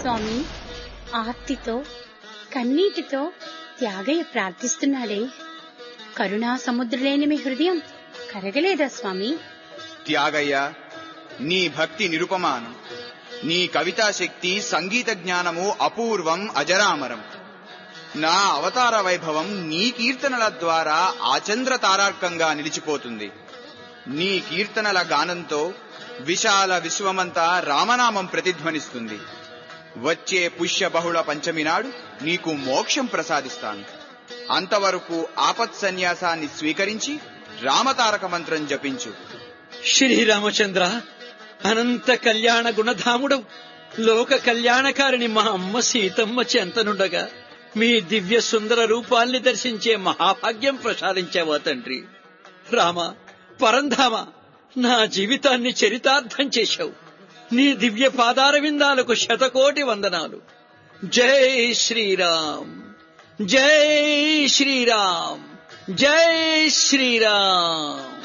స్వామి ఆర్తితో కన్నీటితో త్యాగయ్య ప్రార్థిస్తున్నాడే కరుణా సముద్రులేని మీ హృదయం కరగలేదా స్వామి త్యాగయ్య నీ భక్తి నిరుపమానం నీ కవితా శక్తి సంగీత జ్ఞానము అపూర్వం అజరామరం నా అవతార వైభవం నీ కీర్తనల ద్వారా ఆచంద్ర తారార్కంగా నిలిచిపోతుంది నీ కీర్తనల గానంతో విశాల విశ్వమంతా రామనామం ప్రతిధ్వనిస్తుంది వచ్చే పుష్య బహుళ పంచమి నాడు నీకు మోక్షం ప్రసాదిస్తాను అంతవరకు ఆపత్ సన్యాసాన్ని స్వీకరించి రామతారక మంత్రం జపించు శ్రీరామచంద్ర అనంత కళ్యాణ గుణధాముడవు లోక కళ్యాణకారిణి మా అమ్మ సీతమ్మ చెంతనుండగా మీ దివ్య సుందర రూపాల్ని దర్శించే మహాభాగ్యం ప్రసాదించావా తండ్రి రామ పరంధామ నా జీవితాన్ని చరితార్థం చేశావు నీ దివ్య పాదార విందాలకు శతకోటి వందనాలు జై శ్రీరామ్ జై శ్రీరామ్ జై శ్రీరామ్